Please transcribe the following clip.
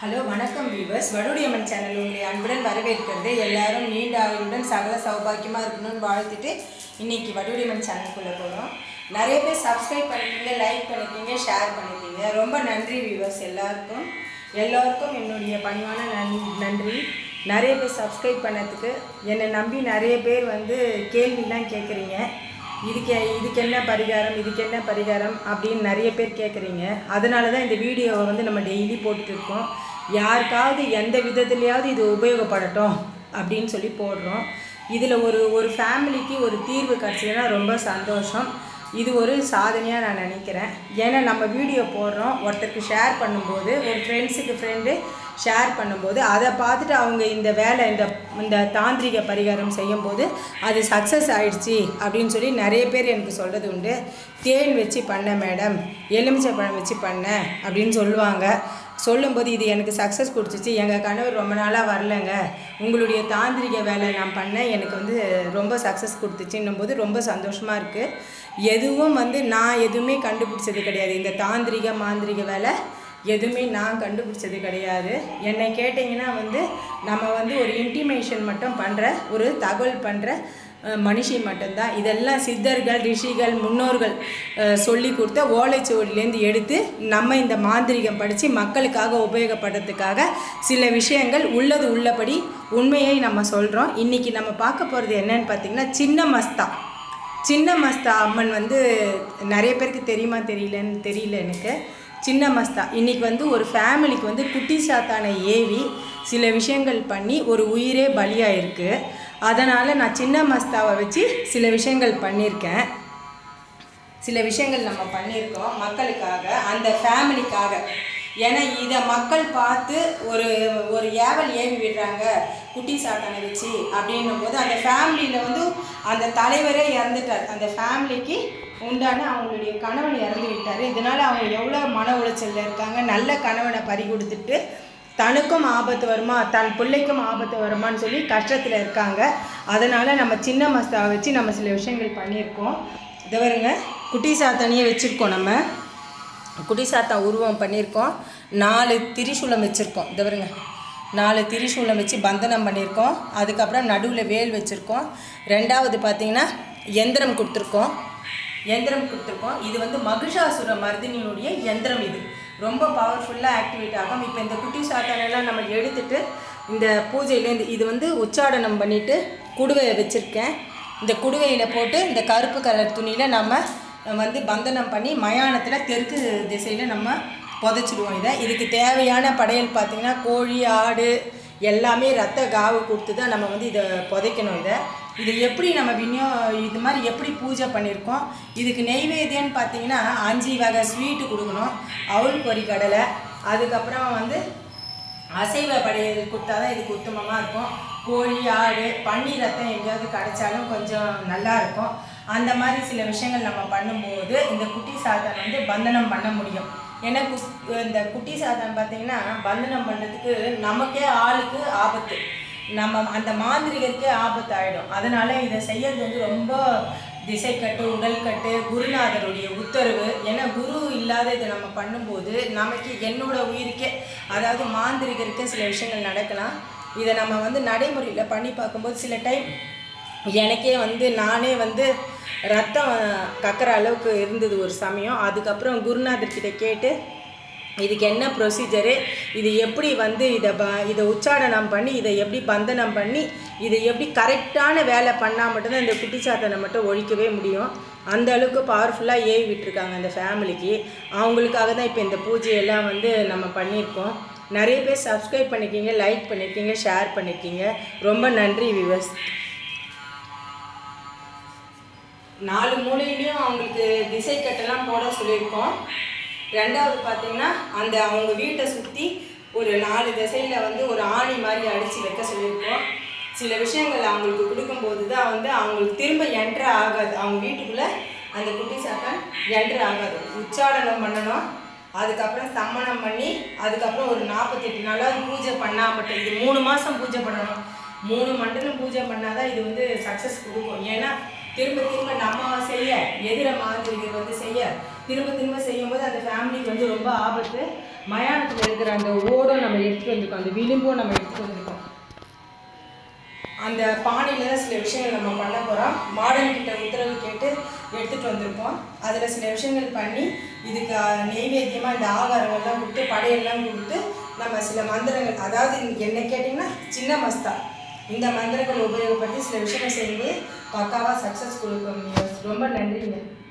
hello வணக்கம் viewers வடுடியம்மன் channel உங்களை அன்புடன் வரவேற்கிறது எல்லாரும் நீண்ட ஆயுளுடன் சகல சௌபாக்கியமாக இருக்கணும்னு வாழ்த்துட்டு இன்னைக்கு வடுடியம்மன் சேனலுக்குள்ளே போகிறோம் நிறைய பேர் சப்ஸ்கிரைப் பண்ணிட்டீங்க லைக் பண்ணிட்டீங்க ஷேர் பண்ணிட்டீங்க ரொம்ப நன்றி வீவர்ஸ் எல்லாருக்கும் எல்லாருக்கும் என்னுடைய பணிவான நன் நன்றி நிறைய பேர் சப்ஸ்கிரைப் பண்ணதுக்கு என்னை நம்பி நிறைய பேர் வந்து கேள்விலாம் கேட்குறீங்க இதுக்கு இதுக்கு என்ன பரிகாரம் இதுக்கு என்ன பரிகாரம் அப்படின்னு நிறைய பேர் கேட்குறீங்க அதனால தான் இந்த வீடியோவை வந்து நம்ம டெய்லி போட்டுட்டு இருக்கோம் யாருக்காவது எந்த விதத்துலையாவது இது உபயோகப்படட்டும் அப்படின்னு சொல்லி போடுறோம் இதில் ஒரு ஒரு ஃபேமிலிக்கு ஒரு தீர்வு கிடச்சதுன்னா ரொம்ப சந்தோஷம் இது ஒரு சாதனையாக நான் நினைக்கிறேன் ஏன்னா நம்ம வீடியோ போடுறோம் ஒருத்தருக்கு ஷேர் பண்ணும்போது ஒரு ஃப்ரெண்ட்ஸுக்கு ஃப்ரெண்டு ஷேர் பண்ணும்போது அதை பார்த்துட்டு அவங்க இந்த வேலை இந்த இந்த தாந்திரிக பரிகாரம் செய்யும்போது அது சக்ஸஸ் ஆயிடுச்சு அப்படின்னு சொல்லி நிறைய பேர் எனக்கு சொல்கிறது உண்டு தேன் வச்சு பண்ணேன் மேடம் எலுமிச்சை பழம் வச்சு பண்ணேன் அப்படின்னு சொல்லுவாங்க சொல்லும்போது இது எனக்கு சக்ஸஸ் கொடுத்துச்சு எங்கள் கணவர் ரொம்ப நாளாக வரலைங்க உங்களுடைய தாந்திரிக வேலை நான் பண்ணேன் எனக்கு வந்து ரொம்ப சக்ஸஸ் கொடுத்துச்சுன்னும் போது ரொம்ப சந்தோஷமாக இருக்குது எதுவும் வந்து நான் எதுவுமே கண்டுபிடிச்சது கிடையாது இந்த தாந்திரிக மாந்திரிக வேலை எதுவுமே நான் கண்டுபிடிச்சது கிடையாது என்னை கேட்டிங்கன்னா வந்து நம்ம வந்து ஒரு இன்டிமேஷன் மட்டும் பண்ணுற ஒரு தகவல் பண்ணுற அஹ், மனுஷி மட்டும்தான் இதெல்லாம் சித்தர்கள் ரிஷிகள் முன்னோர்கள் அஹ், சொல்லி கொடுத்த ஓலைச்சுவடிலேருந்து எடுத்து நம்ம இந்த மாந்திரிகம் படித்து மக்களுக்காக உபயோகப்படுறதுக்காக சில விஷயங்கள் உள்ளது உள்ளபடி உண்மையை நம்ம சொல்கிறோம் இன்றைக்கி நம்ம பார்க்க போகிறது என்னன்னு பார்த்திங்கன்னா சின்ன மஸ்தா சின்ன மஸ்தா அம்மன் வந்து நிறைய பேருக்கு தெரியுமா தெரியலன்னு தெரியல எனக்கு சின்ன மஸ்தா இன்றைக்கி வந்து ஒரு ஃபேமிலிக்கு வந்து குட்டி சாத்தானை ஏவி சில விஷயங்கள் பண்ணி ஒரு உயிரே பலியாயிருக்கு அதனால் நான் சின்ன மஸ்தாவை வச்சு சில விஷயங்கள் பண்ணியிருக்கேன் சில விஷயங்கள் நம்ம பண்ணியிருக்கோம் மக்களுக்காக அந்த ஃபேமிலிக்காக ஏன்னா இதை மக்கள் பார்த்து ஒரு ஒரு ஏவல் ஏவி விடுறாங்க குட்டி சாத்தானை வச்சு அப்படின்னும் போது அந்த ஃபேமிலியில் வந்து அந்த தலைவரே இறந்துட்டார் அந்த ஃபேமிலிக்கு உண்டான அவங்களுடைய கணவன் இறந்து விட்டார் இதனால் அவங்க எவ்வளோ மன உளைச்சலில் இருக்காங்க நல்ல கணவனை பறி கொடுத்துட்டு தனக்கும் ஆபத்து வருமா தன் பிள்ளைக்கும் ஆபத்து வருமான்னு சொல்லி கஷ்டத்தில் இருக்காங்க அதனால் நம்ம சின்ன மஸ்தாவை வச்சு நம்ம சில விஷயங்கள் பண்ணியிருக்கோம் இதை வருங்க குட்டி சாத்தானியே வச்சுருக்கோம் நம்ம குட்டி சாத்தா உருவம் பண்ணியிருக்கோம் நாலு திரிசூலம் வச்சுருக்கோம் இதை வருங்க நாலு திரிசூலம் வச்சு பந்தனம் பண்ணியிருக்கோம் அதுக்கப்புறம் நடுவில் வேல் வச்சுருக்கோம் ரெண்டாவது பார்த்தீங்கன்னா எந்திரம் கொடுத்துருக்கோம் எந்திரம் கொடுத்துருக்கோம் இது வந்து மகிஷாசுர மர்தினியுடைய எந்திரம் இது ரொம்ப பவர்ஃபுல்லாக ஆக்டிவேட் ஆகும் இப்போ இந்த குட்டி சாத்தானெல்லாம் நம்ம எடுத்துட்டு இந்த பூஜையிலேருந்து இது வந்து உச்சாடனம் பண்ணிவிட்டு குடுவையை வச்சுருக்கேன் இந்த குடுவையில் போட்டு இந்த கருப்பு கலர் துணியில் நம்ம வந்து பந்தனம் பண்ணி மயானத்தில் தெற்கு திசையில் நம்ம புதைச்சிடுவோம் இதை இதுக்கு தேவையான படையல் பார்த்திங்கன்னா கோழி ஆடு எல்லாமே ரத்த காவு கொடுத்து தான் நம்ம வந்து இதை புதைக்கணும் இதை இது எப்படி நம்ம விநியோ இது மாதிரி எப்படி பூஜை பண்ணியிருக்கோம் இதுக்கு நெய்வேத்தியம்னு பார்த்தீங்கன்னா அஞ்சு வகை ஸ்வீட்டு கொடுக்கணும் அவுள் பொரி கடலை அதுக்கப்புறம் வந்து அசைவ படையல் கொடுத்தா தான் இதுக்கு உத்தமமாக இருக்கும் கோழி ஆடு பன்னி ரத்தம் எங்கேயாவது கிடைச்சாலும் கொஞ்சம் நல்லா இருக்கும் அந்த மாதிரி சில விஷயங்கள் நம்ம பண்ணும்போது இந்த குட்டி சாத்தான் வந்து பந்தனம் பண்ண முடியும் ஏன்னா கு இந்த குட்டி சாத்தான் பார்த்தீங்கன்னா பந்தனம் பண்ணுறதுக்கு நமக்கே ஆளுக்கு ஆபத்து நம்ம அந்த மாந்திரிகருக்கே ஆபத்து ஆகிடும் அதனால் இதை செய்யறது வந்து ரொம்ப திசைக்கட்டு உடல்கட்டு குருநாதருடைய உத்தரவு ஏன்னா குரு இல்லாத இதை நம்ம பண்ணும்போது நமக்கு என்னோட உயிருக்கே அதாவது மாந்திரிகருக்கே சில விஷயங்கள் நடக்கலாம் இதை நம்ம வந்து நடைமுறையில் பண்ணி பார்க்கும்போது சில டைம் எனக்கே வந்து நானே வந்து ரத்தம் கக்கிற அளவுக்கு இருந்தது ஒரு சமயம் அதுக்கப்புறம் குருநாதர்கிட்ட கேட்டு இதுக்கு என்ன ப்ரொசீஜரு இது எப்படி வந்து இதை ப இதை உச்சாடனம் பண்ணி இதை எப்படி பந்தனம் பண்ணி இதை எப்படி கரெக்டான வேலை பண்ணால் மட்டும்தான் இந்த குட்டிச்சாத்தனை மட்டும் ஒழிக்கவே முடியும் அந்த அளவுக்கு பவர்ஃபுல்லாக ஏவி விட்டுருக்காங்க அந்த ஃபேமிலிக்கு அவங்களுக்காக தான் இப்போ இந்த பூஜையெல்லாம் வந்து நம்ம பண்ணியிருக்கோம் நிறைய பேர் சப்ஸ்கிரைப் பண்ணியிருக்கீங்க லைக் பண்ணியிருக்கீங்க ஷேர் பண்ணியிருக்கீங்க ரொம்ப நன்றி விவஸ் நாலு மூலையிலையும் அவங்களுக்கு திசை கட்டெல்லாம் போட சொல்லியிருக்கோம் ரெண்டாவது பார்த்தீங்கன்னா அந்த அவங்க வீட்டை சுற்றி ஒரு நாலு திசையில் வந்து ஒரு ஆணி மாதிரி அடித்து வைக்க சொல்லியிருக்கோம் சில விஷயங்கள் அவங்களுக்கு கொடுக்கும்போது தான் வந்து அவங்களுக்கு திரும்ப என்ட்ரு ஆகாது அவங்க வீட்டுக்குள்ளே அந்த குட்டி சாத்தான் என்ட்ரு ஆகாது உச்சாடனம் பண்ணணும் அதுக்கப்புறம் சம்மணம் பண்ணி அதுக்கப்புறம் ஒரு நாற்பத்தெட்டு நாளாவது பூஜை பண்ணால் மட்டும் இது மூணு மாதம் பூஜை பண்ணணும் மூணு மண்டலம் பூஜை பண்ணாதான் இது வந்து சக்ஸஸ் கொடுக்கும் ஏன்னா திரும்ப திரும்ப நம்ம செய்ய எதிர மாந்திரிகர் வந்து செய்ய திரும்ப திரும்ப செய்யும்போது அந்த ஃபேமிலிக்கு வந்து ரொம்ப ஆபத்து மயானத்தில் இருக்கிற அந்த ஓடும் நம்ம எடுத்துகிட்டு வந்திருக்கோம் அந்த விளிம்பும் நம்ம எடுத்துகிட்டு வந்திருக்கோம் அந்த பானையில் தான் சில விஷயங்கள் நம்ம பண்ண போகிறோம் மாடன் கிட்ட உத்தரவு கேட்டு எடுத்துகிட்டு வந்திருக்கோம் அதில் சில விஷயங்கள் பண்ணி இதுக்கு அஹ், நெய்வேத்தியமாக இந்த ஆகாரங்கள்லாம் கொடுத்து படையெல்லாம் கொடுத்து நம்ம சில மந்திரங்கள் அதாவது என்ன கேட்டிங்கன்னா சின்ன மஸ்தா இந்த மந்திரங்கள் உபயோகப்படுத்தி சில விஷயங்கள் செய்யும்போது பக்காவாக சக்ஸஸ் கொடுக்க முடியும் ரொம்ப நன்றிங்க